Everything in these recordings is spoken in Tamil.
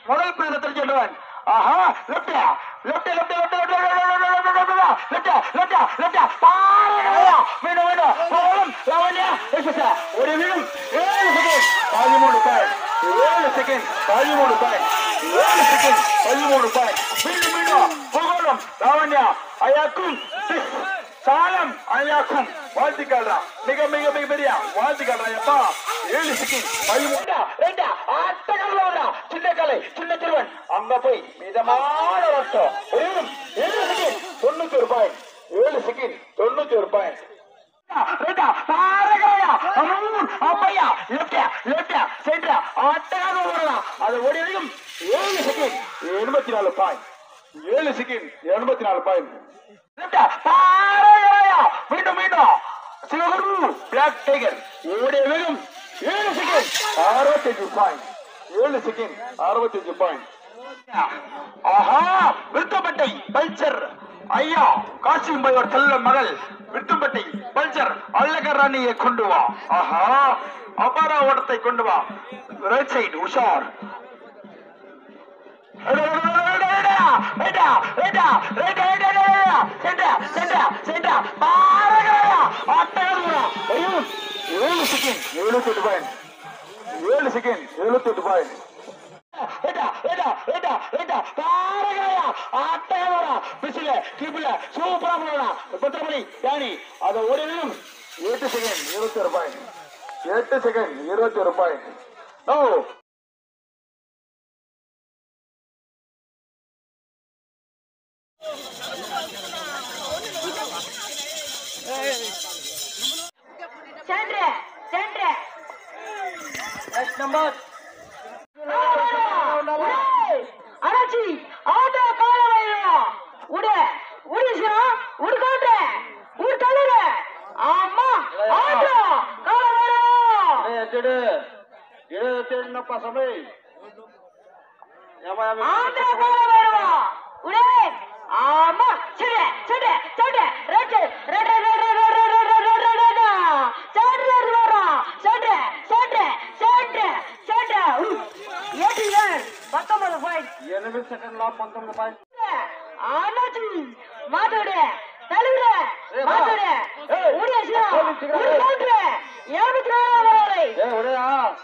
முதல் பிரதத்தில் சென்றவன் ஆஹா left left left left left left left பாருங்க மீண்டும் மீண்டும் போகணும் லாவண்யா எஸ் ஒரு நிமிடம் ஏழு செகண்ட் பதிமூணு பாயிண்ட் ஏழு செகண்ட் பதிமூணு பாயிண்ட் ஏழு செகண்ட் பதிமூணு பாயிண்ட் மீண்டும் மீண்டும் போகணும் லாவண்யா ஐயாக்கும் சாலம் ஐயாக்கும் வாழ்த்துக்கள்டா மிக மிக மிக பெரிய வாழ்த்துக்கள்டா எப்பா ஏழு செகண்ட் பதிமூணு ரெண்டா ஆட்டங்களோடா சின்ன கலை சின்ன திருவன் அங்க போய் மிதமான வருஷம் ஏழு ஏழு செகண்ட் தொண்ணூத்தி ஒரு பாயிண்ட் ஏழு செகண்ட் தொண்ணூத்தி ஒரு பாயிண்ட் ரெண்டா பாரகாயா அப்பையா லெப்ட் லெப்ட் சென்டர் ஆட்டமாக ஓடலாம் அது ஓடி வரைக்கும் ஏழு செகண்ட் எண்பத்தி நாலு பாயிண்ட் ஏழு செகண்ட் எண்பத்தி நாலு பாயிண்ட் பாரகாயா மீண்டும் மீண்டும் சிவகுரு பிளாக் டைகர் ஓடிய வேகம் ஏழு செகண்ட் அறுபத்தஞ்சு பாயிண்ட் ஏழு செகண்ட் அறுபத்தஞ்சு பாயிண்ட் ஆஹா விருத்தப்பட்டை பல்சர் ஐயா காசிம்பையோர் செல்ல மகள் விருத்தப்பட்டை பல்சர் அழகராணியை கொண்டு வா ஆஹா அபாரா ஓட்டத்தை கொண்டு வா ரைட் சைடு உஷார் ஏழு செகண்ட் எழுபத்தெட்டு பாயிண்ட் ஏழு செகண்ட் எழுபத்தெட்டு பாயிண்ட் சூப்பரா போடலாம் பத்திரமணி யானி அதை ஒரு நிமிடம் எட்டு செகண்ட் இருபத்தி ஒரு பாயிண்ட் எட்டு செகண்ட் இருபத்தி ஒரு பாயிண்ட் ஓ சென்று சென்று நெக்ஸ்ட் நம்பர் அடாச்சி ஆட்டோ கால வைரா உட உடிசா உடுகாட்ட உடு தள்ளுற ஆமா ஆட்டோ கால வைரா எட்டு இருபத்தி என்னப்பா சபை ஆட்டோ கால வைரா உடே ஆமா செடு செடு செடு red red red red red red red red red செடு ரெட் வரா செடு செடு செடு செடு ஏடிஎன் 19 பாயிண்ட் ఎనిమిది సెకండ్ల పంతొమ్మిది పాయింట్ அண்ணாச்சி மாத்தோட தழுவிட மாத்தோட ஊடியாசியா ஊடி கவுண்டர் ஏழுபத்தி நாலாவது வரை ఏ ఉదయా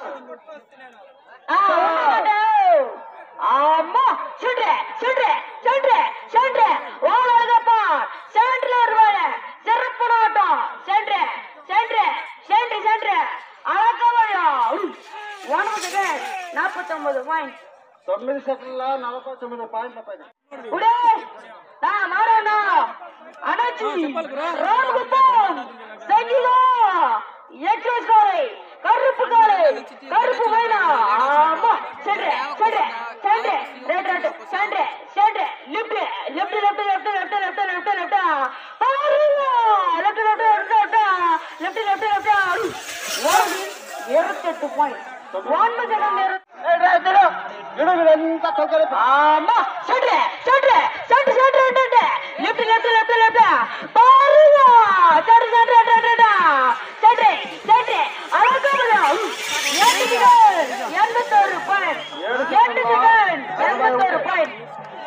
ஆ மாட்டோ ஆமா சொல்ற சொல்ற சொல்ற சொல்ற ஓடுறதப்பா சென்ட்ல வருவாங்க சிறப்பு நாட்டம் சென்ற சென்ற சென்று சென்று அழகவையா ஒன்பது செகண்ட் நாற்பத்தொன்பது பாயிண்ட் తొమ్మిది సెకండ్ల నలభై తొమ్మిది పాయింట్ల పైన உடே நான் மாறேனா அண்ணாச்சி ராமகுப்பம் சங்கிலா எக்ஸ்பிரஸ் காரை கருப்பு காரை கருப்பு வேணா ஆமா சென்று சென்று சென்று ரெட் ரெட் சென்று சென்று lift lift left left left left left left பாருங்க left left left left left left left இருபத்தெட்டு பாயிண்ட் ஒன்பது செகண்ட் ఇడుగులంతా తొక్కలు ஆமா சொல்ற சொல்ற சொல்ற சொல்ற சொல்ற லெஃப்ட் லெஃப்ட் லெஃப்ட் லெஃப்ட் பாருங்க சொல்ற சொல்ற சொல்ற சொல்ற சொல்ற அழகாமல எட்டு செகண்ட் எண்பத்தோரு பாயிண்ட் எட்டு செகண்ட் எண்பத்தோரு பாயிண்ட்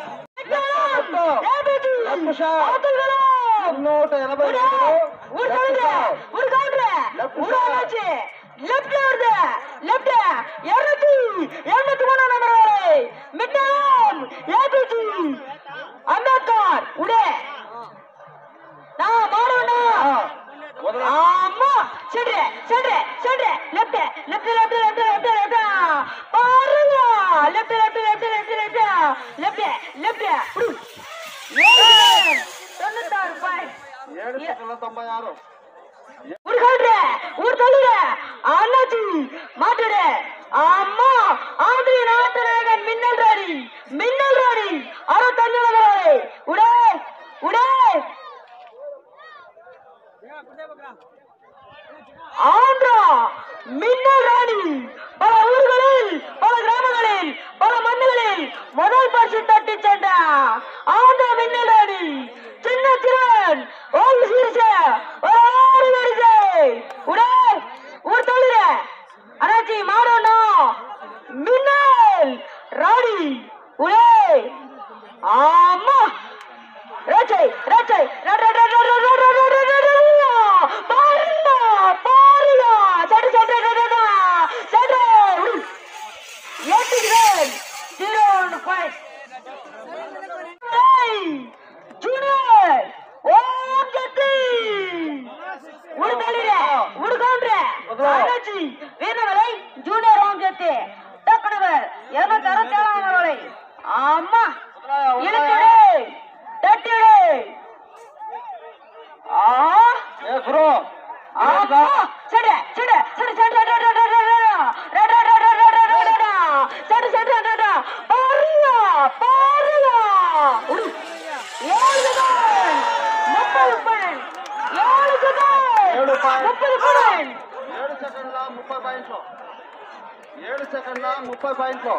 నూట ఎనభై லெப்ட்ல வருது லெப்ட் இருநூத்தி இருநூத்தி மூணாம் நம்பர் வரை மிட்டம் ஏபிஜி அம்பேத்கர் உடே நான் மாறவனா ஆமா சென்று சென்று சென்று left left left left left left பாருங்க left left left left left left left தொண்ணூத்தாறு பாயிண்ட் ఏడు సెకండ్ల తొంభై ఆరు ஊர் கவுண்டர ஊர் தள்ளுற அண்ணாச்சி மாட்டுற அம்மா ஆந்திரி நாட்டு நாயகன் மின்னல் ராணி மின்னல் ராணி அறுபத்தஞ்சு நகரே உடே உடே ஆந்திரா மின்னல் ராணி பல ஊர்களில் பல கிராமங்களில் பல மண்ணுகளில் முதல் பரிசு தட்டி சென்ற ஆந்திரா மின்னல் ராணி சின்ன சிறுவன் ஓம் சீரிச ஓடி வரிசை உடே ஊர் தள்ளுற அண்ணாச்சி மாறணும் மின்னல் ராணி உடே ஆமா ரச்சை ரச்சை பாருங்க பாருங்க சடு சடு சடு சடு ஏத்துகிறேன் ஜீரோ ஒன்று பாயிண்ட் ஜூனியர் ஓம் சக்தி உடு தள்ளிட உடு கவுண்டர ஆராய்ச்சி வீரவரை ஜூனியர் ஓம் சக்தி டக்குனவர் இருநூத்தி அறுபத்தி ஏழாம் அவர்களை ஆமா இழுத்துடு தட்டிடு ஆ ஏ குரு ஆமா சடு சடு சடு சடு சடு சடு சடு சடு சடு சடு சடு பாருங்க பாருங்க ஏழு கடன் முப்பது பணம் ஏழு கடன் ஏழு பாயிண்ட். முப்பது பணம் ఏడు సెకండ్ల ముప్పై పాయింట్లు ఏడు సెకండ్ల ముప్పై పాయింట్లు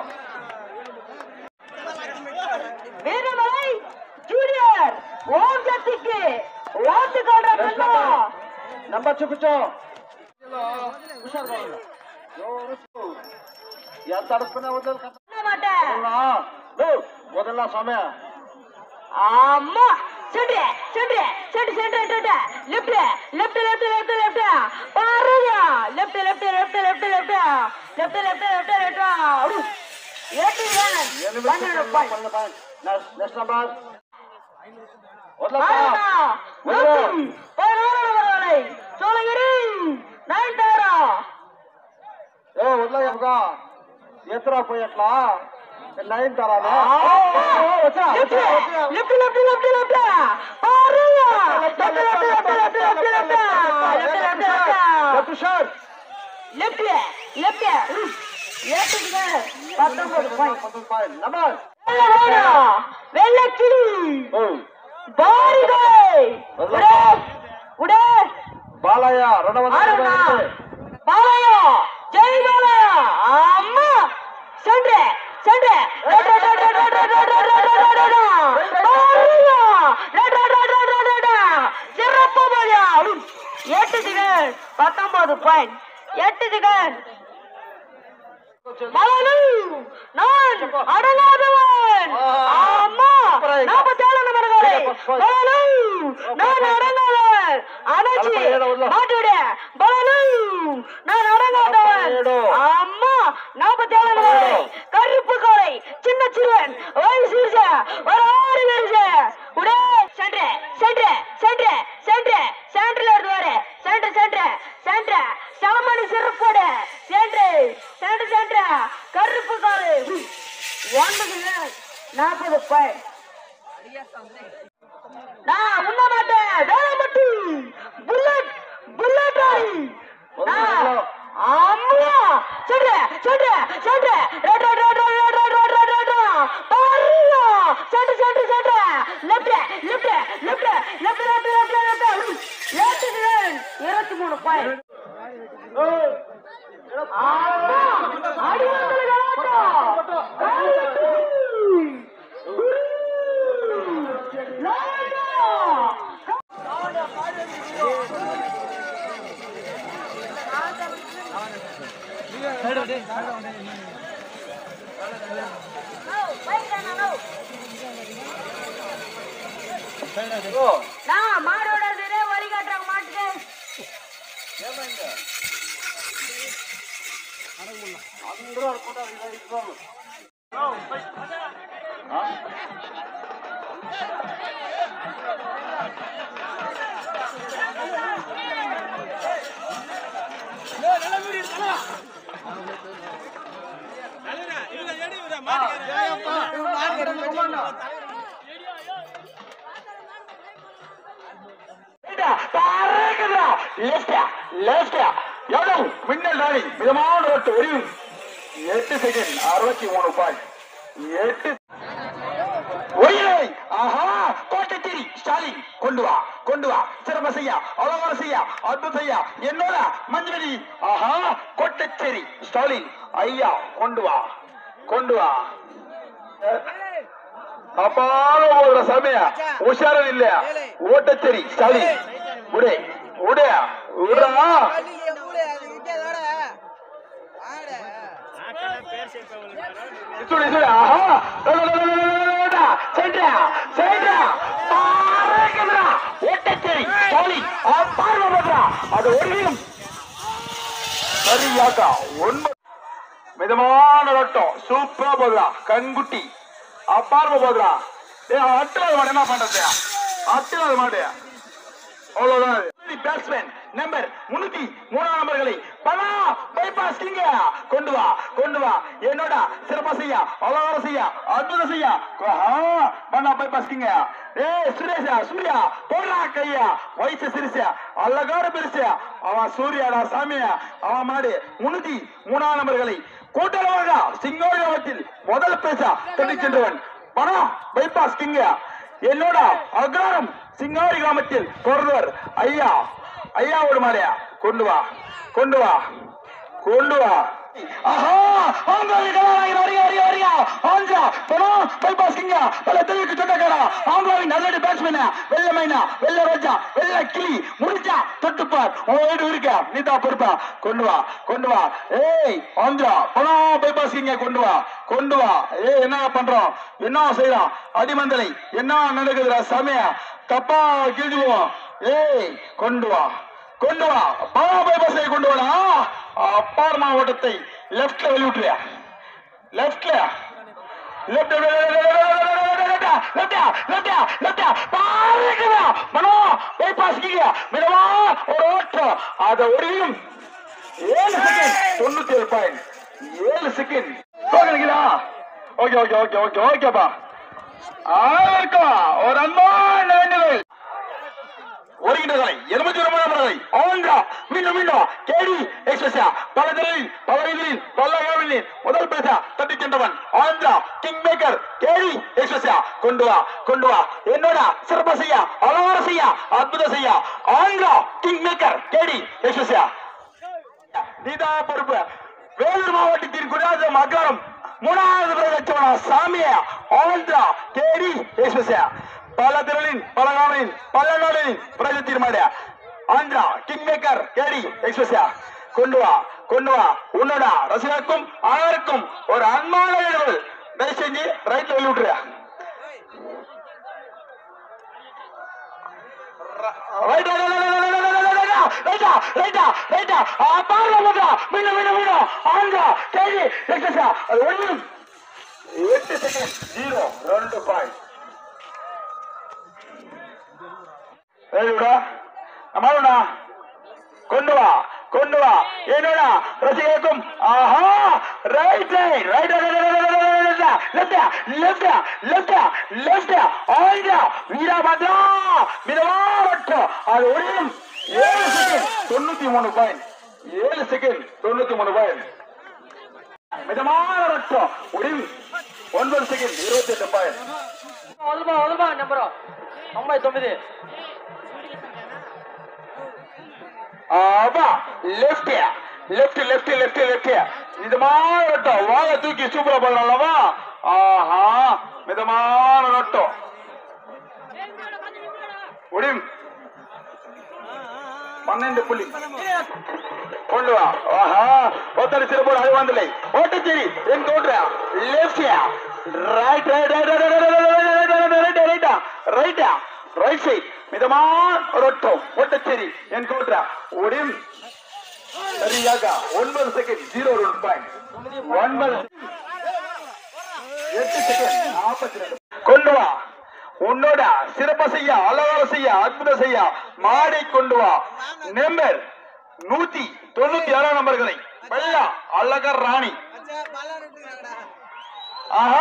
வீரமலை ஜூனியர் ஓம் சக்திக்கு வாழ்த்துக்கள் ரத்தா నంబర్ చూపించు హుషారు కావాలి ఎవరు? ఎంత అడుక్కునే వదలు కదా பண்ண மாட்டேன் వదల్లా సమయ ஆமா சென்று சென்று சென்று சென்று சென்று left left left left left பாருங்க left left left left left left left left left ஏட்டு பன்னெண்டு பாயிண்ட் నెక్స్ట్ నంబర్ ஆனா நூத்தி பதினோரு நபர்களை சோழகிரி நயன்தாரா ఏ వదలగా ఎత్తరా పోయట్లా నైన్ తరానా left left left left left பாருங்க left left left left left left left left shot left left ஏத்துக்குங்க பத்தொன்பது பாயிண்ட் నంబర్ வெள்ளக்கிளி பாரிகை உடே உடே బాలయ్య రెండు వందల ஆறுனா ఇరవై ఒకటి. பாலயா ஜெய் பாலயா அம்மா சென்று சென்று சிறப்பு பாலியா எட்டு செகண்ட் பத்தொன்பது பாயிண்ட் எட்டு செகண்ட் மலனு நான் அடங்காதவன் அம்மா நாற்பத்தி ஏழு நம்பர்களே மலனு நான் அடங்காதவன் அனச்சி மாட்டுவிட பலனு நான் அடங்காதவன் அம்மா நாற்பத்தி ஏழு நம்பர்களே கருப்பு கோரை சின்ன சிறுவன் வயசு சிறுச ஒரு ஆறு வருஷ உடே சென்று சென்று சென்று சென்று சென்ட்ரல் வருவாரு சென்று சென்று சென்று சமமணி சிறப்போடு சென்று சென்று சென்று கருப்பு காரு ஒன்பது நாற்பது பாயிண்ட் நான் உண்ண மாட்டேன் வேலை மட்டும் புல்லட் புல்லட் நான் அம்மா சென்று சென்று சென்று red red red red red red red red red பாருங்க சென்று சென்று சென்று left left left left left left left left இருபத்தி மூணு பாயிண்ட் ஆமா அடிவாங்கல நான் மாடோட இதே வரி கட்டுற மாட்டுக்கு అందరూ అనుకుంటారు ఇలా ఇస్తారు எவ்வளவு மின்னல் ராணி மிதமான ஓட்டு வரியும் எட்டு செகண்ட் அறுபத்தி மூணு பாயிண்ட் எட்டு ஒயிலை ஆஹா கோட்டச்சேரி ஸ்டாலின் கொண்டு வா கொண்டு வா சிறப்ப செய்யா அலவர செய்யா அற்புத செய்யா என்னோட மஞ்சளி ஆஹா கோட்டச்சேரி ஸ்டாலின் ஐயா கொண்டு வா கொண்டு வா அப்பால போடுற சமய உஷாரம் இல்ல ஓட்டச்சேரி ஸ்டாலின் உடே உடே உடா சுடி சுடி ஆஹா சென்றா சென்றா பாருங்கடா ஓட்டச்சேரி சாலி பார்வை பண்றா அது ஒளியும் சரியாக ஒன்பது மிதமான ஓட்டம் சூப்பரா போகுதா கண்குட்டி அப்பார்வை போகுதா ஏ அட்டுலாத மாடு என்ன பண்றது அட்டுலாத மாடு அவ்வளவுதான் பேட்ஸ்மேன் நம்பர் முன்னூத்தி மூணாம் நம்பர்களை பலா பைபாஸ் கிங்க கொண்டு வா கொண்டு வா என்னோட சிறப்பா செய்யா அவ்வளவு செய்யா அற்புதம் செய்யா பண்ணா பைபாஸ் கிங்க ஏ சுரேஷா சூர்யா போடுறா கையா வயசு சிரிசா அழகார பெருசா அவன் சூர்யாடா சாமியா அவன் மாடு முன்னூத்தி மூணாம் நம்பர்களை கூட்டளவாக சிங்கோழத்தில் முதல் பேசா தொட்டி சென்றவன் பணம் பைபாஸ் கிங்க என்னோட அகாரம் சிங்காரி கிராமத்தில் பிறந்தவர் ஐயா ஐயாவோட மாலையா கொண்டு வா கொண்டு வா கொண்டு வா ஆஹா ஆந்திராவில் கலாநாயகன் வருக வருக வருக ஆந்திரா பணம் பைபாஸ் கிங்க பல தெருவுக்கு சொந்தக்காரா ஆந்திராவின் நல்லடி பேட்ஸ்மேன் வெள்ளை மைனா வெள்ளை ரோஜா வெள்ளை கிளி முடிஞ்சா தொட்டுப்பார் உன் வீடு இருக்க நீதா பொறுப்பா கொண்டு வா கொண்டு வா ஏய் ஆந்திரா பணம் பைபாஸ் கிங்க கொண்டு வா கொண்டு வா ஏய் என்ன பண்றோம் என்ன செய்யறோம் அடிமந்தலை என்ன நடக்குதுடா சமய தப்பா கிழிஞ்சுவோம் ஏய் கொண்டு வா கொண்டு வா பணம் பைபாஸை கொண்டு வாடா அப்பார் மாவட்டத்தை லெப்ட்ல வெளிவிட்டுறியா லெப்ட்ல லெப்ட் அத ஒடியும் ஏழு செகண்ட் தொண்ணூத்தி ஏழு பாயிண்ட் ஏழு செகண்ட் போகிறீங்களா ஓகே ஓகே ஓகே ஓகே ஓகேப்பா ஆயிருக்கா ஒரு அன்பான வேண்டுதல் ஒருங்கிணைகளை எலும்பத்தி ஒன்பதாம் ஆந்திரா மீண்டும் மீண்டும் கேடி எக்ஸ்பிரஸா பல திரையில் பல இதில் பல ஏழில் முதல் பேச தட்டி சென்றவன் ஆந்திரா கிங் மேக்கர் கேடி எக்ஸ்பிரஸா கொண்டு வா கொண்டு வா என்னோட சிறப்பு செய்யா அலவார செய்யா அற்புதம் செய்யா ஆந்திரா கிங் மேக்கர் கேடி எக்ஸ்பிரஸா நீதா பொறுப்பு வேலூர் மாவட்டத்தின் குடியாத்தம் அகாரம் மூணாவது பிரதட்சவனா சாமியா ஆந்திரா கேடி எக்ஸ்பிரஸா பல திரளின் பல காவலின் பல நாளின் பிரஜத்தின் மாடியா ஆந்திரா கிங் மேக்கர் கேடி எக்ஸ்பிரஸா கொண்டு வா கொண்டு வா உன்னோட ரசிகருக்கும் அனைவருக்கும் ஒரு அன்பான வேண்டுகோள் தயவு செஞ்சு ரைட்ல வெளி விட்டுறியா ரைட்டா ரைட்டா ரைட்டா ரைட்டா பாருங்க போட்டா மீண்டும் மீண்டும் மீண்டும் ஆந்திரா கேடி எக்ஸ்பிரஸா அது ஒன்றும் எட்டு செகண்ட் ஜீரோ ரெண்டு பாயிண்ட் ஏழுடா அம்மாவுடா கொண்டு வா கொண்டு வா என்னடா ரசிகருக்கும் ஆஹா right right right left left left left ஆயிடா வீரபத்ரா மிதமாவட்டம் அது ஒரேயும் ஏழு செகண்ட் தொண்ணூத்தி மூணு பாயிண்ட் ஏழு செகண்ட் தொண்ணூத்தி மூணு பாயிண்ட் மிதமான ரட்டம் ஒடிவு ஒன்பது செகண்ட் இருபத்தி எட்டு பாயிண்ட் వదలమా వదలమా నెంబరు తొంభై తొమ్మిది ஆமா left left left left left மிதமான ரட்டம் வாழ தூக்கி சூப்பரா பண்ணலாமா ஆஹா மிதமான ரட்டம் முடியும் பன்னெண்டு புள்ளி கொண்டு வா ஆஹா ஒத்தடி சிறப்பு அது வந்தலை ஓட்டச்சேரி என் தோன்ற left right right right right ரைட்டா ரைட்டா ரைட் சைட் மிதமான ரொட்டம் ஓட்டச்சேரி என் தோன்ற ஒடியும் சரியாக ஒன்பது செகண்ட் ஜீரோ ரெண்டு பாயிண்ட் ஒன்பது எட்டு செகண்ட் நாற்பத்தி ரெண்டு கொண்டு வா உன்னோட சிறப்ப செய்ய அலவார செய்ய அற்புதம் செய்ய மாடை கொண்டு வா நம்பர் நூத்தி தொண்ணூத்தி ஏழாம் நம்பர்களை வெள்ளா அழகர் ராணி ஆஹா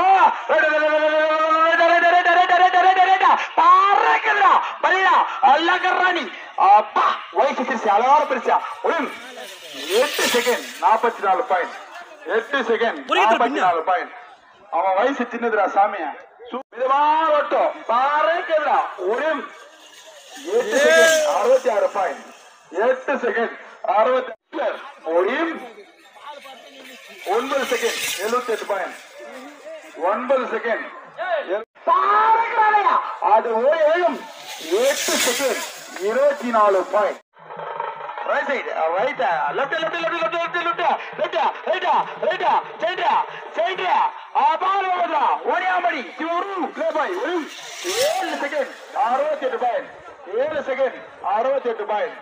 பாருங்களா பல்லா அழகர் ராணி அப்பா வயசு பெருசு அழகார பெருசா ஒழுங்கு எட்டு செகண்ட் நாற்பத்தி நாலு பாயிண்ட் எட்டு செகண்ட் நாற்பத்தி நாலு பாயிண்ட் அவன் வயசு சின்னதுடா சாமியா மிதமான ஓட்டம் பாருங்களா ஒரே எட்டு செகண்ட் அறுபத்தி ஆறு பாயிண்ட் எட்டு செகண்ட் அறுபத்தி ஒரே ஒன்பது செகண்ட் எழுபத்தி எட்டு பாயிண்ட் ஒன்பது செகண்ட் பாருங்களா அது ஒரு ஏழும் எட்டு செகண்ட் இருபத்தி நாலு point right side right left left left left left left left right right centre centre அபால் ஓடுறா ஓடியாமடி சிவரு ப்ளே பாய் ஏழு செகண்ட் அறுபத்தி எட்டு பாயிண்ட் ஏழு செகண்ட் அறுபத்தி எட்டு பாயிண்ட்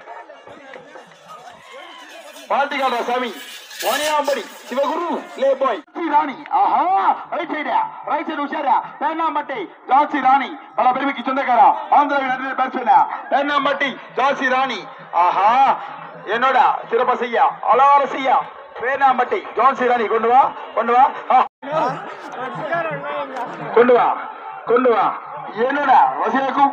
பால்டிகால சாமி ஓனியாம்படி சிவகுரு லே பாய் ராணி ஆஹா ரைட் சைடு ரைட் சைடு உஷாரா பேனாம்பட்டி ஜான்சி ராணி பல பெருமைக்கு சொந்தக்காரா ஆந்திராவில் நடந்த பேசுவல பேனாம்பட்டி ஜான்சி ராணி ஆஹா என்னோட சிறப்ப செய்ய அலார செய்ய பேனாம்பட்டி ஜான்சி ராணி கொண்டு வா கொண்டு வா ஆ. கொண்டு வா கொண்டு வா என்னோட வசதிக்கும்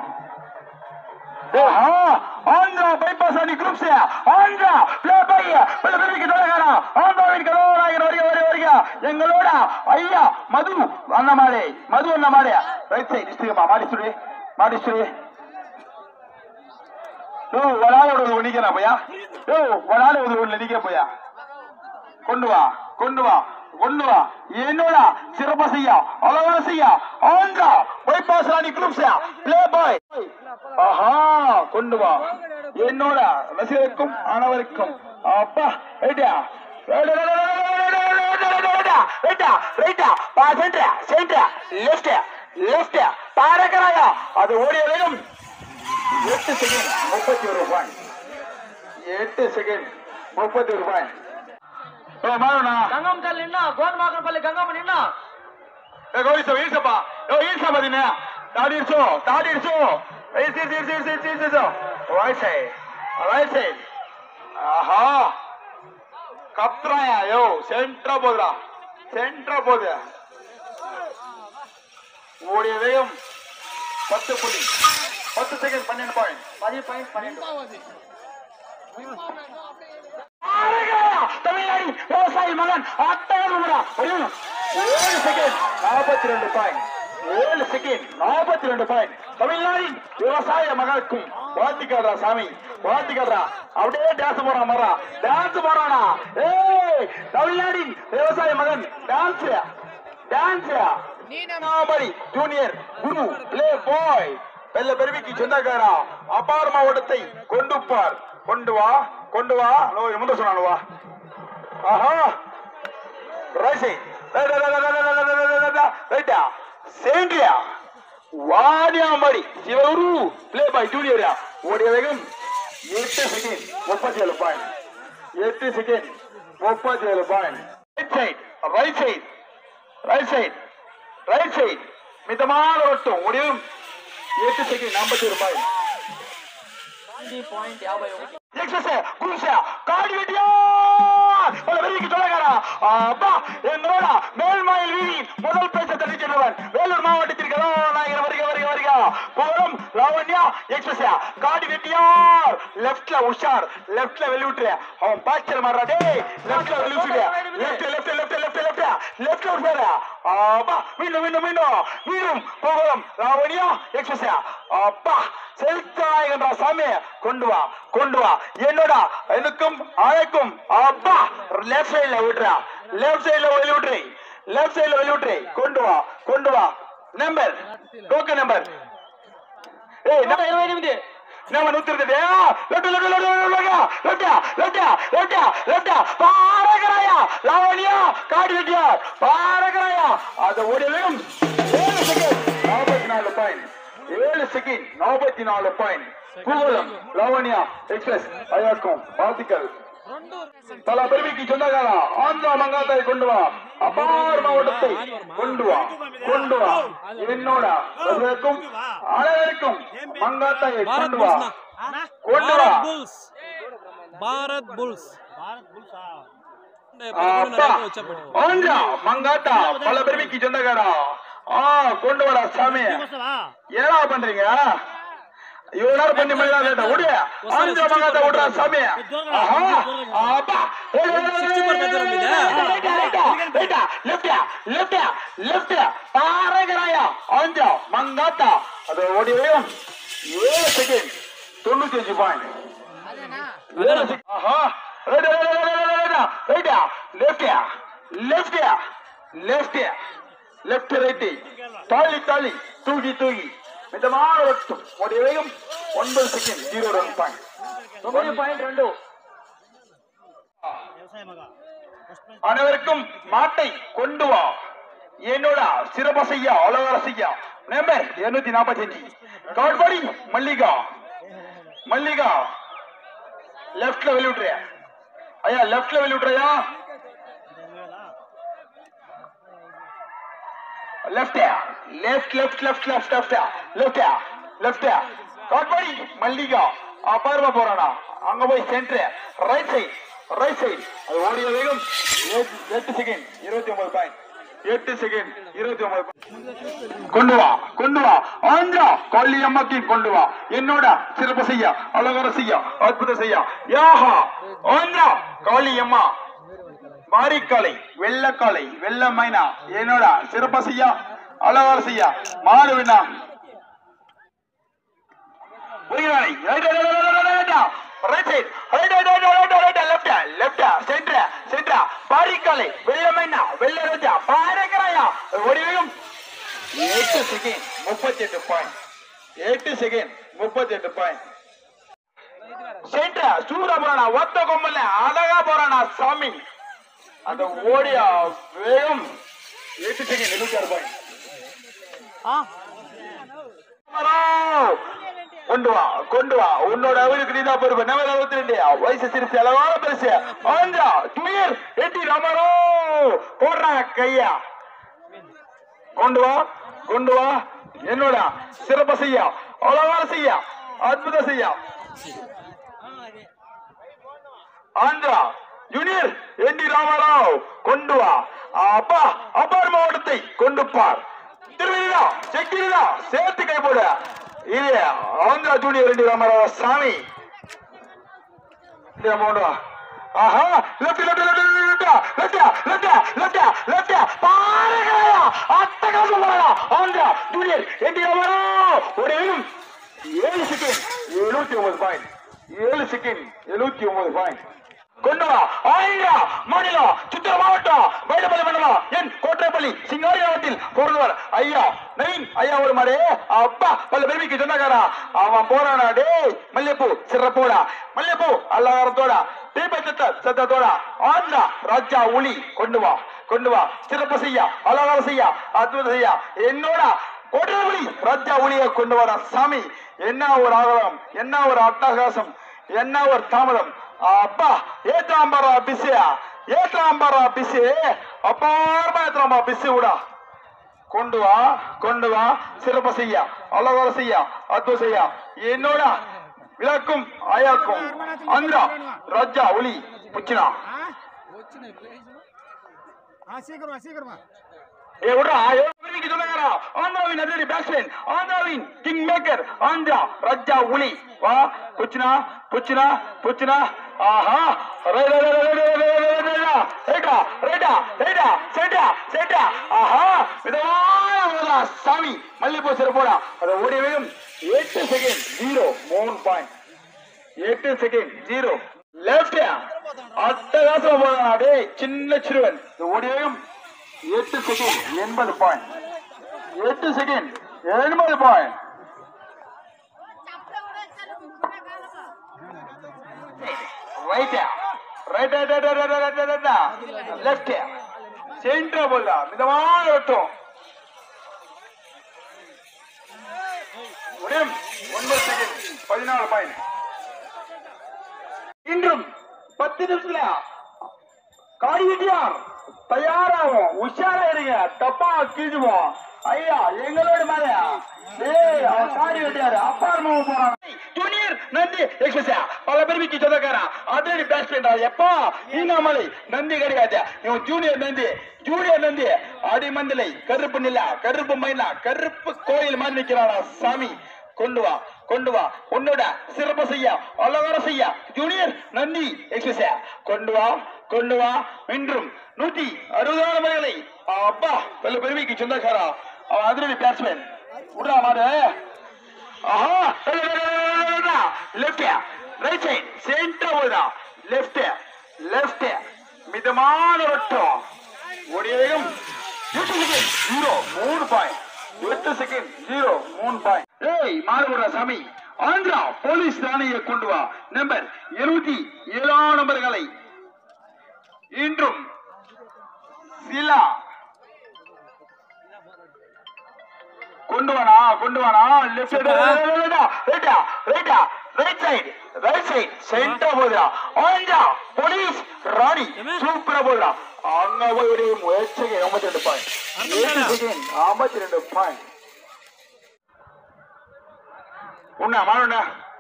ஆந்திரா பைபாஸ் அணி குரூப்ஸ் ஆந்திரா பிளே பை பிள்ளை பெருமைக்கு தொடங்காரா ஆந்திராவின் கதாநாயகன் வருக வருக வருக எங்களோட ஐயா மது அண்ண மாடே மது அண்ண மாடே ரைட் சைடு டிஸ்ட்ரிக்ட் மாடிச்சுடு மாடிச்சுடு ஓ ஒரு ஆள் ஒரு நிக்கிறா போயா ஓ ஒரு ஆள் ஒரு ஒண்ணு நிக்க போயா கொண்டு வா கொண்டு வா கொண்டு வா என்னோட சிறப்பா செய்யா அழகான செய்யா ஆந்திரா பைபாஸ் ராணி குரூப்ஸ் பிளே பாய் ஆஹா கொண்டு வா என்னோட ரசிகருக்கும் அனைவருக்கும் அப்பா ரைட்டா அது ஓடிய வேகம் எட்டு செகண்ட் முப்பத்தி ஒரு பாயிண்ட் எட்டு செகண்ட் முப்பத்தி ஒரு பாயிண்ட் ஓ மாறனா గంగమ్మ తల్లి నిన్న గోధుమాకనపల్లి గంగమ్మ నిన్న ಏ ಗೋವಿಸಪ್ಪ ಈಸಪ್ಪ ಓ ಈಸಪ್ಪ ದಿನ ತಾಡಿ ಇರ್ಸು ತಾಡಿ ಇರ್ಸು ಇರ್ಸಿ ಇರ್ಸಿ ಇರ್ಸಿ ಇರ್ಸಿ ಇರ್ಸಿ ಇರ್ಸಿ ರೈಟ್ ಸೈಡ್ ರೈಟ್ ಸೈಡ್ ಆಹಾ கத்துறாயா யோ சென்ட்ரா போதுடா சென்ட்ரா போகுது ஓடிய வேகம் பத்து புள்ளி பத்து செகண்ட் பன்னெண்டு பாயிண்ட் పది పాయింట్ పన్నెండు தமிழ்நாடு விவசாயி மகன் அட்டகமுடா ஏழு செகண்ட் நாற்பத்தி ரெண்டு பாயிண்ட் ஏழு செகண்ட் நாற்பத்தி ரெண்டு பாயிண்ட் தமிழ்நாட்டின் விவசாய மகனுக்கும் வாழ்த்துக்கள்ரா சாமி வாழ்த்துக்கள்ரா அப்படியே டான்ஸ் போறான் மரா டான்ஸ் போறானா ஏய் தமிழ்நாட்டின் விவசாய மகன் டான்ஸ் டான்ஸ் நாமடி ஜூனியர் குரு லே பாய் வெள்ள பெருமைக்கு சொந்தக்காரா அபார மாவட்டத்தை கொண்டு பார் கொண்டு வா கொண்டு வா லோ முந்த சொன்னானு வா ஆஹா ரைசி ரைட்டா சேண்டியா வாடியாமடி சிவகுரு பிளே பாய் ஜூனியரா ஓடிய வேகம் எட்டு செகண்ட் முப்பத்தி ஏழு பாயிண்ட் எட்டு செகண்ட் முப்பத்தி ஏழு point right side right side right side right side மிதமான ஓட்டம் ஓடியும் எட்டு செகண்ட் ஐம்பத்தி ஒரு பாயிண்ட் పాయింట్ యాభై ఒకటి எக்ஸஸ் குருசா காடி வெட்டியா பல வெறிக்கு சொல்லகாரா அப்பா எங்களோட மேல்மாயில் வீதி முதல் பேச தெரிவிக்கிறவன் வேலூர் மாவட்டத்திற்கு கதாநாயகர் வருக வருக வருக போரும் லாவண்யா எக்ஸஸ் காடி வெட்டியார் லெஃப்ட்ல உஷார் லெஃப்ட்ல வெளி விட்டுரு அவன் பாய்ச்சல் மாறா டேய் லெஃப்ட்ல வெளி விட்டுரு left left left left left left விட்டுரு அப்பா மீண்டும் மீண்டும் மீண்டும் மீண்டும் போகும் லாவண்யா எக்ஸஸ் அப்பா செலுத்தாயகன்றா சாமி கொண்டு வா கொண்டு வா என்னோட எனக்கும் அழைக்கும் அப்பா லெஃப்ட் சைடுல விட்டுறா லெஃப்ட் சைடுல வெளி விட்டுரு லெஃப்ட் சைடுல வெளி விட்டுரு கொண்டு வா கொண்டு வா நம்பர் டோக்கன் நம்பர் ஏய் நம்ம இருபது எனிమిది நம்ம நூத்தி இருக்குது left left left left left left left left பாரகராயா லாவணியா காடி வெட்டியா பாரகராயா அது ஓடி வேணும் ஏழு செகண்ட் நாற்பத்தி நாலு பாயிண்ட் ஏழு செகண்ட் நாற்பத்தி நாலு பாயிண்ட் பூவலம் லாவண்யா எக்ஸ்பிரஸ் அயக்கம் வாழ்த்துக்கள் பல பெருமைக்கு சொந்தக்காரா ஆந்திரா மங்காத்தாய் கொண்டு வா அபார மாவட்டத்தை கொண்டு வா கொண்டு வா என்னோட ரசிகருக்கும் அனைவருக்கும் மங்காத்தாயை கொண்டு வா கொண்டு வா భారత్ బుల్స్ భారత్ బుల్స్ அப்பா ஆந்திரா மங்காத்தா பல பெருமைக்கு சொந்தக்காரா ஆ கொண்டு வாடா சாமி என்னடா பண்றீங்க இவ்வளவு நேரம் பண்ணி மணி நேரம் லேட்டா ஓடிய ஆந்திரா மங்காத்தா விடுறா சாமி ஆஹா அப்பா ஆந்திரா மங்காத்தா அது ஓடி வேகம் ஏழு செகண்ட் தொண்ணூத்தி அஞ்சு பாயிண்ட் ஏழு செகண்ட் ஆஹா right right right left left left left right தாளி தாளி தூக்கி தூக்கி மிதமான ஓட்டம் ஓடிய வேகம் ஒன்பது செகண்ட் ஜீரோ ரன் பாயிண்ட் తొమ్మిది పాయింట్ రెండు அனைவருக்கும் மாட்டை கொண்டு வா என்னோட சிறப்ப செய்ய அலவர செய்ய நம்பர் இருநூத்தி நாற்பத்தி அஞ்சு காட்பாடி மல்லிகா மல்லிகா லெப்ட்ல வெளி விட்டுறியா ஐயா லெப்ட்ல வெளி விட்டுறியா left left left left left left left left Katpadi Mallika அப்பார்வா போறானா அங்க போய் centre right side right side அது ஓடிய வேகம் எட்டு- எட்டு செகண்ட் இருபத்தி ஒன்பது பாயிண்ட் எட்டு செகண்ட் இருபத்தி ஒன்பது கொண்டு வா கொண்டு வா ஆந்திரா கொல்லி அம்மாக்கு கொண்டு வா என்னோட சிறப்பு செய்ய அலங்கார செய்ய அற்புதம் செய்ய யாஹா ஆந்திரா காளி அம்மா மாரிக்காலை வெள்ளக்காலை வெள்ள மைனா என்னோட சிறப்பா செய்யா அலங்கார செய்யா மாறு விண்ணா புரிகிறாய் right right right right side right right right right right left left centre centre பாரிக்காலை வெள்ள மைனா வெள்ள ரோஜா பாருங்கறாயா ஒரு வேகம் எட்டு செகண்ட் முப்பத்தி எட்டு பாயிண்ட் எட்டு செகண்ட் முப்பத்தி எட்டு பாயிண்ட் சென்டர் சூரா போறானா ஒத்த கொம்பல அழகா போறானா சாமி அந்த ஓடிய வேகம் எட்டு செகண்ட் எழுபத்தி ஆறு பாயிண்ட் கொண்டு வா கொண்டு வா உன்னோட அவருக்கு நீதான் பொறுப்பு நம்ம இருபத்தி ரெண்டு வயசு சிறுசு அளவான பெருசு ஆந்திரா துயர் எட்டி ராமரோ போடுறா கையா கொண்டு வா கொண்டு வா என்னோட சிறப்பு செய்ய அழகான செய்ய அற்புதம் செய்ய ஆந்திரா ஜூனியர் என் டி ராமராவ் கொண்டு வா அப்பா அப்பார் மாவட்டத்தை கொண்டு பார் திருவிழா செக்கிரிதா சேர்த்து கை போடு இது ஆந்திரா ஜூனியர் என் டி ராமராவ் சாமி இந்த அமௌண்ட் வா ஆஹா left left left left left left left பாருங்க அட்டகாசம் போறா ஆந்திரா ஜூனியர் என் டி ராமராவ் ஒரு வேணும் ஏழு செகண்ட் எழுபத்தி ஒன்பது பாயிண்ட் ஏழு செகண்ட் எழுபத்தி ஒன்பது பாயிண்ட் கொண்டு வா ஆயிரா மாநிலம் சித்திர மாவட்டம் வைடப்பள்ளி மண்டலம் என் கோட்டைப்பள்ளி சிங்காரியாவத்தில் பிறந்தவர் ஐயா நவீன் ஐயா ஒரு மாடு அப்பா பல பெருமைக்கு சொந்தக்காரா அவன் போறானா டேய் மல்லிப்பூ சிறப்போடா மல்லிப்பூ அலங்காரத்தோட தீப சத்த சத்தத்தோட ஆந்திரா ராஜா ஒளி கொண்டு வா கொண்டு வா சிறப்பு செய்யா அலங்காரம் செய்யா அற்புதம் செய்யா என்னோட கோட்டைப்பள்ளி ராஜா ஒளியை கொண்டு வரா சாமி என்ன ஒரு ஆகலம் என்ன ஒரு அட்டகாசம் என்ன ஒரு தாமதம் அப்பா ஏத்தாம்பரா பிஸியா ஏத்தாம்பரா பிஸி அப்பாரமா ஏத்தாம்பா பிஸி விடா கொண்டு வா கொண்டு வா சிறப்பு செய்ய அழகார செய்ய அற்புதம் செய்ய என்னோட விளக்கும் ஆயாக்கும் ஆந்திரா ராஜா ஒளி புச்சினா சீக்கிரமா சீக்கிரமா ஏ விட்றா எவ்வளவு சொன்னாரா ஆந்திராவின் அதிரடி பேட்ஸ்மேன் ஆந்திராவின் கிங் மேக்கர் ஆந்திரா ராஜா ஒளி வா புச்சினா புச்சினா புச்சினா ஆஹா ரைடா ரைடா ரைடா ரைடா ரைடா செட்டா செட்டா ஆஹா விதமான சாமி மல்லிப்பூ சிறப்போடா அதை ஓடிய வேகம் எட்டு செகண்ட் ஜீரோ மூணு பாயிண்ட் எட்டு செகண்ட் ஜீரோ லெஃப்ட் அட்டகாசமா போறான் டேய் சின்ன சிறுவன் இந்த ஓடிய வேகம் எட்டு செகண்ட் எண்பது பாயிண்ட் எட்டு செகண்ட் எண்பது point right right right right right right left centre போல மிதமான ஓட்டம் முடியும் ஒன்பது செகண்ட் பதினாலு பாயிண்ட் இன்றும் பத்து நிமிஷத்துல காடியார் தயாராகும் உஷாரா இருங்க தப்பா கிழிஞ்சுவோம் ஐயா எங்களோட மேல ஏய் அவன் காடி வெட்டியாரு அப்பார்மா போறான் ஜூனியர் நந்தி எக்ஸசா பல பெருமைக்கு சொந்தக்காரன் அதே பேட்ஸ்மேன் எப்பா ஈனாமலை நந்தி கிடையாது இவன் ஜூனியர் நந்தி ஜூனியர் நந்தி அடிமந்தலை கருப்பு நிலா கருப்பு மைனா கருப்பு கோயில் மாதிரி நிக்கிறானா சாமி கொண்டு வா கொண்டு வா உன்னோட சிறப்பு செய்ய அலங்கார செய்ய ஜூனியர் நந்தி எக்ஸசா கொண்டு வா கொண்டு வா இன்றும் நூத்தி அறுபதான மணிகளை அப்பா பல பெருமைக்கு சொந்தக்காரா அவன் அதிரடி பேட்ஸ்மேன் விடுறா மாடு ஆஹா லெஃப்ட் ரைட் சைட் சென்டர் போதா லெஃப்ட் லெஃப்ட் மிதமான வட்டம் ஒரே வேகம் எட்டு செகண்ட் ஜீரோ மூணு பாயிண்ட் எட்டு செகண்ட் ஜீரோ மூணு பாயிண்ட் ஏய் மாறுபடுற சாமி ஆந்திரா போலீஸ் ராணியை கொண்டு வா நம்பர் எழுபத்தி ஏழாம் நம்பர்களை இன்றும் சிலா கொண்டு வானா கொண்டு வானா லெஃப்ட் ரைட்டா ரைட்டா ரைட்டா right side right side center போதுடா ஆஞ்சா போலீஸ் ராணி சூப்பரா போதுடா அங்க போய் ஒரு முயற்சிக்கு ஐம்பத்தி ரெண்டு பாயிண்ட் ஐம்பத்தி ரெண்டு பாயிண்ட் உண்ணா மாறுண்ணா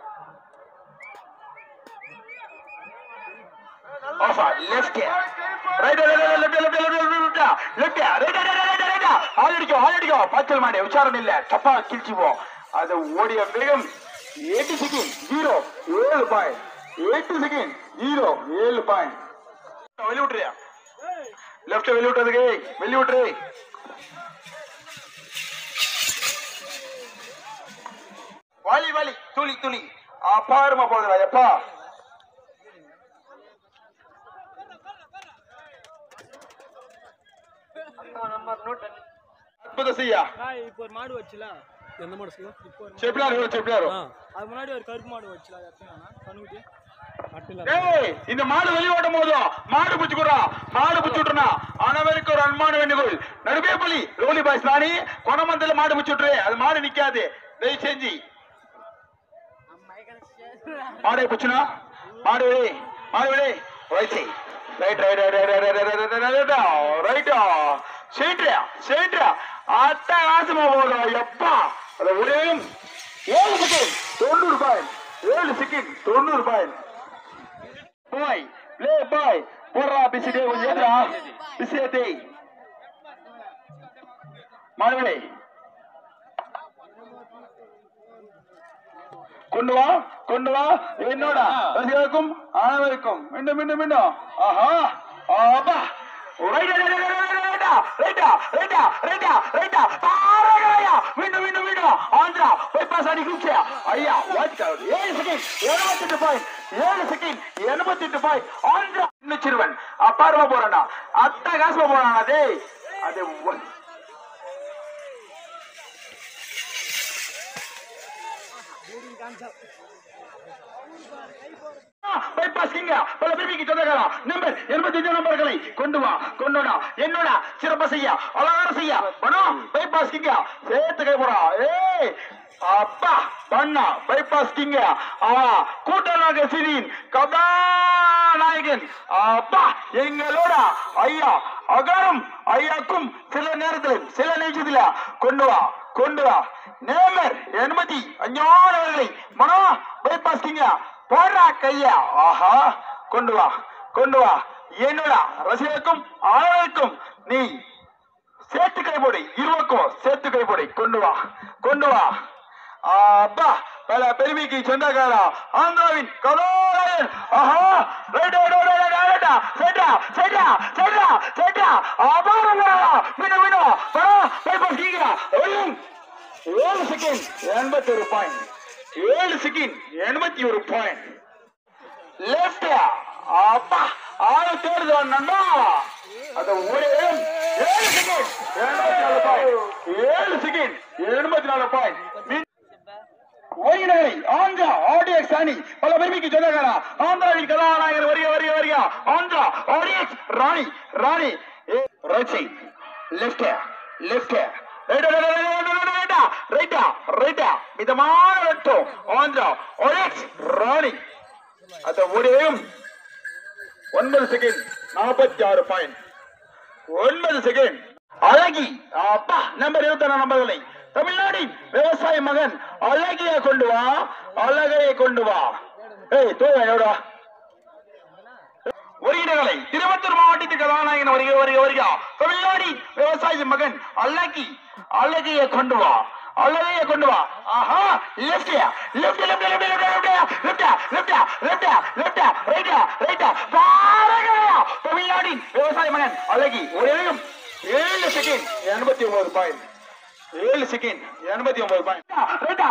Ofa, left here. Right, right, right, left, left, left, left, left, left here. Right, right, right, right, right, right. ஆள் அடிக்கும், ஆள் அடிக்கும். பாய்ச்சல் மாடு, உச்சாரணம் இல்ல. தப்பா கிழிச்சு போ. அது ஓடிய வேகம் 80 செகண்ட் ஜீரோ ஏழு பாயிண்ட் எயிட்டி செகண்ட் ஜீரோ ஏழு பாயிண்ட் வெளிய விட்டுறியா லெஃப்ட் வெளிய விட்டுறதுக்கு வெளிய விட்டுரு வாலி வாலி துளி துளி அப்பாருமா போகுதுடா எப்பா அற்புத செய்யா இப்போ ஒரு மாடு வச்சுல எந்த மாடு சொல்லு இப்போ ஒரு చెప్పినారు చెప్పినారు ஆ அது முன்னாடி ஒரு கருப்பு மாடு வச்சுல அது எத்தனை கண்ணுக்குட்டி மட்டில ஏய் இந்த மாடு வெளியோட்டும் போதும் மாடு புச்சுக்குறா மாடு புச்சுட்டுனா அனைவருக்கு ஒரு அன்பான வேண்டுகோள் நடுவே புலி ரோலி பாய்ஸ் நானி கொணமந்தல மாடு புச்சுட்டுரு அது மாடு நிக்காது தயவு செஞ்சு மாடை புச்சுனா மாடு விடு மாடு விடு right right right right right right right right right சீட்ரியா சீட்ரியா அட்டகாசமா போதும் எப்பா அது ஒரே ஏழு செகண்ட் தொண்ணூறு பாயிண்ட் ஏழு செகண்ட் தொண்ணூறு பாயிண்ட் பாய் ப்ளே பாய் போடுறா பிசிடே கொஞ்சம் ஏற்றா பிசிடே மாணவனே கொண்டு வா கொண்டு வா என்னோட ரசிகருக்கும் அனைவருக்கும் மீண்டும் மீண்டும் மீண்டும் ஆஹா ஆபா ரைட்டா ரைட்டா ரைட்டா ரைட்டா ரைட்டா ரைட்டா பாரகாயா மீண்டும் மீண்டும் மீண்டும் ஆந்திரா பைபாஸ் அடி குச்சியா ஐயா வாட் ஏழு செகண்ட் எழுபத்தெட்டு பாயிண்ட் ஏழு செகண்ட் எண்பத்தெட்டு பாயிண்ட் ஆந்திரா இன்னும் சிறுவன் அப்பாரமா போறானா அட்டகாசமா போறானா டேய் அது ஒ- பைபாஸ் கிங்க பல பிரிவிக்கு சொந்தக்காரா நம்பர் எண்பத்தி அஞ்சு நம்பர்களை கொண்டு வா கொண்டு வா என்னோட சிறப்பு செய்ய அழகான செய்ய பணம் பைபாஸ் கிங்க சேர்த்து கை போடா ஏய் அப்பா பண்ணா பைபாஸ் கிங்க ஆ கூட்டநாயக சிறின் கதாநாயகன் அப்பா எங்களோட ஐயா அகாரம் ஐயாக்கும் சில நேரத்தில் சில நிமிஷத்துல கொண்டு வா கொண்டு வா நேமர் எண்பத்தி அஞ்சானவர்களை மனோ பைபாஸ் கிங்க போடுறா கையா ஆஹா கொண்டு வா கொண்டு வா என்னோட ரசிகருக்கும் ஆளுக்கும் நீ சேர்த்து கைப்பொடி இருவக்கும் சேர்த்து கைப்பொடி கொண்டு வா கொண்டு வா அப்பா பல பெருமைக்கு சொந்தக்காரா ஆந்திராவின் கலோராயன் ஆஹா ரைட் ரைட் ரைட் ரைட் சேட்டா சேட்டா சேட்டா சேட்டா அபாரங்களா மீனு மீனு பரா பேப்பர் கீங்க ஏழு செகண்ட் எண்பத்தி ஒரு பாயிண்ட் ஏழு செகண்ட் எண்பத்தி ஒரு பாயிண்ட் லெஃப்ட் அப்பா ஆளு தேடுது நண்பா அது ஒரே ஏழு செகண்ட் எண்பத்தி நாலு பாயிண்ட் ஏழு செகண்ட் எண்பத்தி நாலு பாயிண்ட் ஒருங்கிணை ஆந்திரா ஆடியக்ஸ் அணி பல பெருமைக்கு சொந்தக்காரா ஆந்திராவின் கதாநாயகர் வருக வருக வருக ஆந்திரா ஆடியக்ஸ் ராணி ராணி ரைட் சைட் லெஃப்ட் லெஃப்ட் ரைட்டா ரைட்டா ரைட்டா மிதமான வெட்டம் ஆந்திரா ஆடியக்ஸ் ராணி அந்த ஒரே ஒன்பது செகண்ட் நாற்பத்தி ஆறு பாயிண்ட் ஒன்பது செகண்ட் அழகி அப்பா நம்பர் இருபத்தி நம்பர்களை தமிழ்நாட்டின் விவசாய மகன் அழகிய கொண்டு வா அழகையை கொண்டு வா ஏய் தூவ எவ்வளோ ஒருங்கிணைகளை திருவத்தூர் மாவட்டத்துக்கு கதாநாயகன் வருக வருக வருக தமிழ்நாடு விவசாய மகன் அழகி அழகிய கொண்டு வா அழகைய கொண்டு வா ஆஹா left left left left left left left left right right பாருங்க தமிழ்நாட்டின் விவசாய மகன் அழகி ஒரே ஏழு செகண்ட் எண்பத்தி ஒன்பது பாயிண்ட் ஏழு செகண்ட் எண்பத்தி ஒன்பது பாயிண்ட்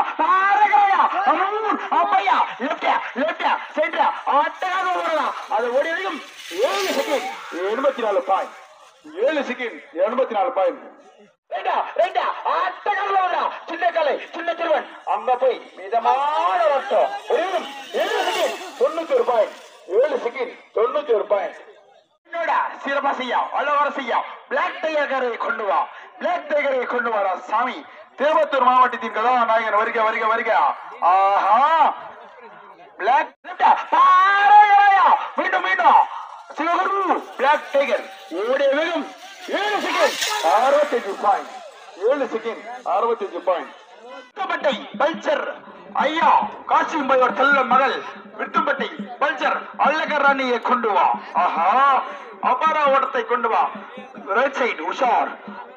அப்பையா லெஃப்ட் லெஃப்ட் சென்டர் அட்டகாக ஓடலாம் அது ஓடியதையும் ஏழு செகண்ட் எண்பத்தி நாலு பாயிண்ட் ஏழு செகண்ட் எண்பத்தி நாலு பாயிண்ட் ரைட்டா ரைட்டா அட்டகாக ஓடலாம் சின்ன கலை சின்ன சிறுவன் அங்க போய் மிதமான ஓட்டம் ஒரு ஏழு செகண்ட் தொண்ணூத்தி ஒரு பாயிண்ட் ஏழு செகண்ட் தொண்ணூத்தி ஒரு பாயிண்ட் என்னோட சிறப்பா செய்யா அழகார செய்யா பிளாக் டைகரை கொண்டு வா பிளாக் டைகரை கொண்டு வாரா சாமி திருப்பத்தூர் மாவட்டத்தின் கதாநாயகன் வருக வருக வருக ஆஹா பிளாக் மீண்டும் மீண்டும் சிவகுரு பிளாக் டைகர் ஓடிய வேகம் ஏழு செகண்ட் அறுபத்தஞ்சு பாயிண்ட் ஏழு செகண்ட் அறுபத்தஞ்சு பாயிண்ட் விட்டுப்பட்டை பல்சர் ஐயா காசிம்பையோர் செல்ல மகள் விட்டுப்பட்டை பல்சர் அழகர் ராணியை கொண்டு வா ஆஹா அபாரா ஓட்டத்தை கொண்டு வா ரைட் சைடு உஷார்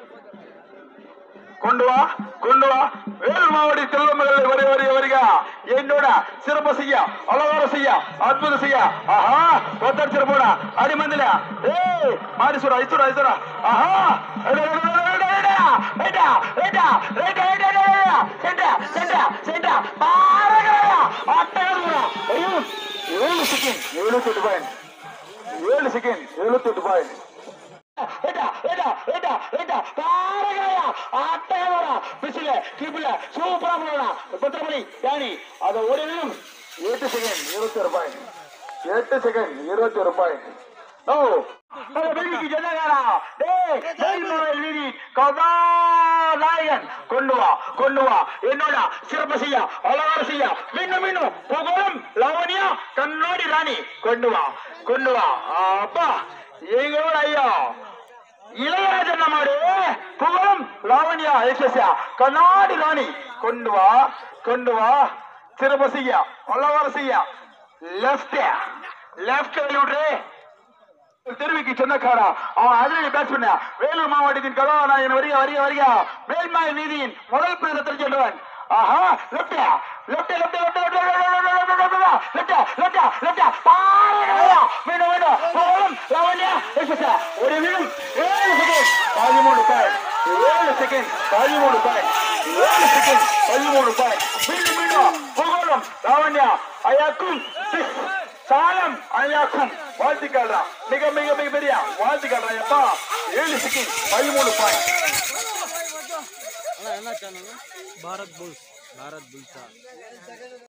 கொண்டு வா கொண்டு வா வேலூர் மாவட்ட செல்ல மகள் வரி வரி வருக என்னோட சிறப்பு செய்ய அலங்கார செய்ய அற்புதம் செய்ய ஆஹா ஒத்தடிச்சிட போடா அடிமந்தில ஏய் மாரிசுரா ஐசுரா ஐசுரா ஆஹா ஏடா, ஏடா, ஏடா, ஏடா, ஏடா, ஏடா, ஏடா, ஏடா, ஏடா, செண்டா, செண்டா, செண்டா, பாருங்கடா, அட்டகாசம்டா. ஐயோ, ஏழு செகண்ட் எழுபத்தெட்டு பாயிண்ட் ஏழு செகண்ட் எழுபத்தெட்டு பாயிண்ட் ஏடா ஏடா ஏடா ஏடா பாருங்கயா அட்டகடா பிசில கிபில சூப்பரா போடா பத்திரமணி யானி அத ஒரு நிமிஷம் எட்டு செகண்ட் இருபத்தி ரூபாய் எட்டு செகண்ட் இருபத்தி ரூபாய் ஓ அத பேபிக்கு ஜனகாரா டேய் ஜெயமோகன் வீதி கதாநாயகன் கொண்டு வா கொண்டு வா என்னோட சிறப்பு செய்ய அலங்கார செய்ய மீண்டும் மீண்டும் புகழும் லவனியா கண்ணாடி ராணி கொண்டு வா கொண்டு வா அப்பா எங்களோட ஐயா இளையராஜன் நம்மாடு புகழும் லாவண்யா எக்ஸசியா கண்ணாடி ராணி கொண்டு வா கொண்டு வா சிறப்பு செய்ய அலங்கார செய்ய லெஃப்ட் லெஃப்ட் விடுறே தெருவிக்கு சொந்தக்காரா அவன் அதிரடி பேட்ச் பண்ண வேலூர் மாவட்டத்தின் கதாநாயகன் வருக வருக வருக மேல்மாய் வீதியின் முதல் பிரதத்தில் சென்றவன் ஆஹா left left left left left left left left பாருங்க மீண்டும் மீண்டும் போகணும் லவண்யா எக்ஸசா ஒரு விழும் ஏழு செகண்ட் பதிமூணு பாயிண்ட் ஏழு செகண்ட் பதிமூணு பாயிண்ட் ஏழு செகண்ட் பதிமூணு பாயிண்ட் மீண்டும் மீண்டும் புகழும் லாவண்யா ஐயாக்கும் சிக்ஸ் சாலம் ஐயாக்கும் வாழ்த்துக்கள்டா மிக மிக மிக பெரிய வாழ்த்துக்கள்டா எப்பா ஏழு செகண்ட் பதிமூணு பாயிண்ட் என்ன சேனல் பாரத் புல்ஸ் பாரத் புல்ஸா